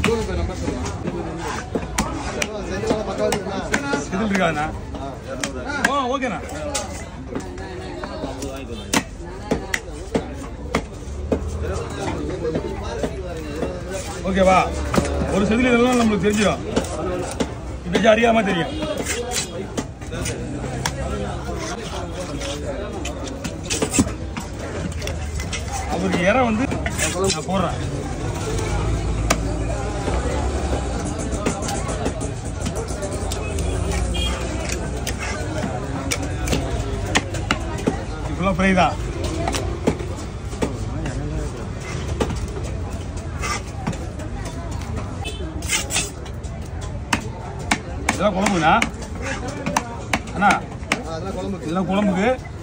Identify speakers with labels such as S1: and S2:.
S1: செதில் இருக்காதுண்ணா ஓ ஓகேண்ணா ஓகேவா ஒரு செதில் இதெல்லாம் நம்மளுக்கு தெரிஞ்சிடும் இப்படி அறியாம தெரியும் அவருக்கு இறை வந்து நான் போடுறேன் ஃபுல்லாக ஃப்ரை தான் இதெல்லாம் குழம்புண்ணா அண்ணா இதெல்லாம் குழம்புக்கு